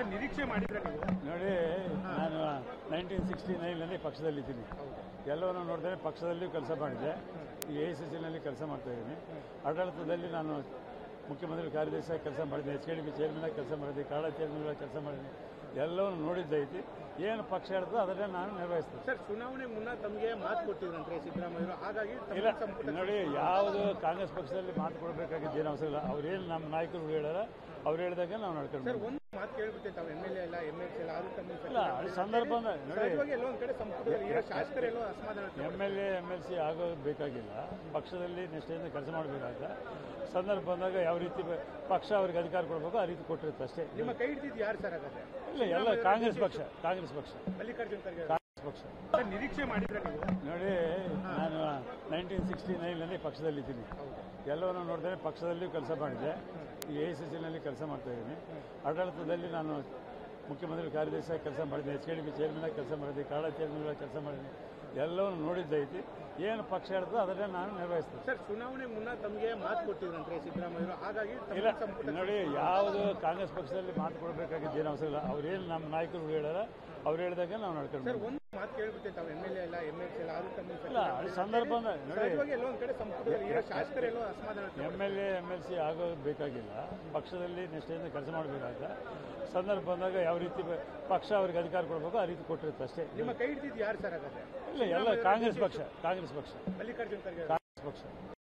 ನಿರೀಕ್ಷೆ ಮಾಡಿದ್ರೆ ನೀವು ನೋಡಿ ನಾನು ನೈನ್ಟೀನ್ ಸಿಕ್ಸ್ಟಿ ನೈನ್ನಲ್ಲಿ ಪಕ್ಷದಲ್ಲಿದ್ದೀನಿ ಎಲ್ಲವನ್ನು ನೋಡಿದ್ರೆ ಪಕ್ಷದಲ್ಲಿಯೂ ಕೆಲಸ ಮಾಡಿದೆ ಈಗ ಎ ಸಿ ಸಿನಲ್ಲಿ ಕೆಲಸ ಮಾಡ್ತಾ ಇದ್ದೀನಿ ಆಡಳಿತದಲ್ಲಿ ನಾನು ಮುಖ್ಯಮಂತ್ರಿ ಕಾರ್ಯದರ್ಶಿಯಾಗಿ ಕೆಲಸ ಮಾಡಿದ್ದೆ H K D B chairman ಕೆಲಸ ಮಾಡಿದ್ದೆ ಕಾಡ ಚೇರ್ಮನ್ ಕೆಲಸ ಮಾಡಿದ್ದೀನಿ ಎಲ್ಲವನ್ನು ನೋಡಿದ್ದೈತಿ ಏನು ಪಕ್ಷ ಹೇಳ್ತೋ ಅದನ್ನೇ ನಾನು ನಿರ್ವಹಿಸ್ತೀನಿ ಸರ್ ಚುನಾವಣೆ ಮುನ್ನ ತಮಗೆ ಮಾತು ಕೊಟ್ಟಿದ್ರಂತೆ ಸಿದ್ದರಾಮಯ್ಯರು ಹಾಗಾಗಿ ತಮ್ಮ ಇಲ್ಲ ಸಂಪುಟ ನೋಡಿ ಯಾವುದು ಕಾಂಗ್ರೆಸ್ ಪಕ್ಷದಲ್ಲಿ ಮಾತು ಕೊಡಬೇಕಾಗಿದ್ದು ಏನು ಅವಸರ ಇಲ್ಲ ಅವ್ರೇನು ನಮ್ಮ ನಾಯಕರು ಹೇಳ್ಯಾರ ಅವ್ರು ಹೇಳಿದಾಗ ನಾವು ನಡ್ಕೊಂಡು ಸರ್ ಒಂದು ಮಾತು ಕೇಳ್ಬಿಟ್ಟೆ ತಾವು ಎಮ್ ಎಲ್ ಎ ಎಲ್ಲ ಎಮ್ ಎಲ್ ಸಿ ಎಲ್ಲ ಆದ್ರೂ ತಮ್ಮ ಇಲ್ಲ ಅದು ಸಂದರ್ಭ ಅಂದ್ರೆ ನೋಡಿ ಸಹಜವಾಗಿ ಎಲ್ಲೋ ಒಂದ್ ಕಡೆ ಸಂಪುಟದಲ್ಲಿ ಇರೋ ಶಾಸಕರೆಲ್ಲೋ ಅಸಮಾಧಾನ M L A M L C ಆಗೋದು ಬೇಕಾಗಿಲ್ಲ ಪಕ್ಷದಲ್ಲಿ ನಿಷ್ಠೆಯಿಂದ ಕೆಲಸ ಮಾಡಬೇಕಾದ ಸಂದರ್ಭ ಬಂದಾಗ ಯಾವ ರೀತಿ ಬ- ಪಕ್ಷ ಅವ್ರಿಗೆ ಅಧಿಕಾರ ಕೊಡಬೇಕು ಆ ರೀತಿ ಕೊಟ್ಟಿರುತ್ತೆ ಅಷ್ಟೇ ನಿಮ್ಮ ಕೈ ಹಿಡಿದಿದ್ದು ಯಾರು ಸರ್ ಹಾಗಾದ್ರೆ ಇಲ್ಲ ಎಲ್ಲ ಕಾಂಗ್ರೆಸ್ ಪಕ್ಷ ಕಾಂಗ್ರೆಸ್ ಪಕ್ಷ ಮಲ್ಲಿಕಾರ್ಜುನ್ ಖರ್ಗೆ ಕಾಂಗ್ರೆಸ್ ಪಕ್ಷ ಸರ್ ನಿರೀಕ್ಷೆ ಮಾಡಿದ್ರೆ ನೀವು ನೋಡಿ ನಾನು ನೈನ್ಟೀನ್ ಸಿಕ್ಸ್ಟಿ ನೈನ್ನಲ್ಲಿ ಪಕ್ಷದಲ್ಲಿದ್ದೀನಿ ಎಲ್ಲವನ್ನು ನೋಡಿದ್ರೆ ಪಕ್ಷದಲ್ಲಿಯೂ ಕೆಲಸ ಮಾಡಿದೆ ಈಗ ಎ ಸಿ ಸಿನಲ್ಲಿ ಕೆಲಸ ಮಾಡ್ತಾ ಇದ್ದೀನಿ ಆಡಳಿತದಲ್ಲಿ ನಾನು ಮುಖ್ಯಮಂತ್ರಿ ಕಾರ್ಯದರ್ಶಿಯಾಗಿ ಕೆಲಸ ಮಾಡಿದ್ದೆ H K D B chairman ಕೆಲಸ ಮಾಡಿದ್ದೆ ಕಾಡ ಚೇರ್ಮನ್ ಕೆಲಸ ಮಾಡಿದ್ದೀನಿ ಎಲ್ಲವನ್ನು ನೋಡಿದ್ದೈತಿ ಏನು ಪಕ್ಷ ಹೇಳ್ತೋ ಅದನ್ನೇ ನಾನು ನಿರ್ವಹಿಸ್ತೀನಿ ಸರ್ ಚುನಾವಣೆ ಮುನ್ನ ತಮಗೆ ಮಾತು ಕೊಟ್ಟಿದ್ರಂತೆ ಸಿದ್ದರಾಮಯ್ಯರು ಹಾಗಾಗಿ ತಮ್ಮ ಇಲ್ಲ ಸಂಪುಟ ನೋಡಿ ಯಾವುದು ಕಾಂಗ್ರೆಸ್ ಪಕ್ಷದಲ್ಲಿ ಮಾತು ಕೊಡಬೇಕಾಗಿದ್ದು ಏನು ಅವಸರ ಇಲ್ಲ ಅವ್ರೇನು ನಮ್ಮ ನಾಯಕರು ಹೇಳ್ಯಾರ ಅವ್ರು ಹೇಳಿದಾಗ ನಾವು ನಡ್ಕೊಂಡು ಸರ್ ಒಂದು ಮಾತು ಕೇಳ್ಬಿಟ್ಟೆ ತಾವು ಎಮ್ ಎಲ್ ಎ ಎಲ್ಲ ಎಮ್ ಎಲ್ ಸಿ ಎಲ್ಲ ಆದ್ರೂ ತಮ್ಮ ಇಲ್ಲ ಅದು ಸಂದರ್ಭ ಅಂದ್ರೆ ನೋಡಿ ಸಹಜವಾಗಿ ಎಲ್ಲೋ ಒಂದ್ ಕಡೆ ಸಂಪುಟದಲ್ಲಿ ಇರೋ ಶಾಸಕರೆಲ್ಲೋ ಅಸಮಾಧಾನ M L A M L C ಆಗೋದು ಬೇಕಾಗಿಲ್ಲ ಪಕ್ಷದಲ್ಲಿ ನಿಷ್ಠೆಯಿಂದ ಕೆಲಸ ಮಾಡಬೇಕಾದ ಸಂದರ್ಭ ಬಂದಾಗ ಯಾವ ರೀತಿ ಬ- ಪಕ್ಷ ಅವ್ರಿಗೆ ಅಧಿಕಾರ ಕೊಡಬೇಕು ಆ ರೀತಿ ಕೊಟ್ಟಿರುತ್ತೆ ಅಷ್ಟೇ ನಿಮ್ಮ ಕೈ ಹಿಡಿದಿದ್ದು ಯಾರು ಸರ್ ಹಾಗಾದ್ರೆ ಇಲ್ಲ ಎಲ್ಲ ಕಾಂಗ್ರೆಸ್ ಪಕ್ಷ ಕಾಂಗ್ರೆಸ್ ಪಕ್ಷ ಮಲ್ಲಿಕಾರ್ಜುನ್ ಖರ್ಗೆ ಕಾಂಗ್ರೆಸ್ ಪಕ್ಷ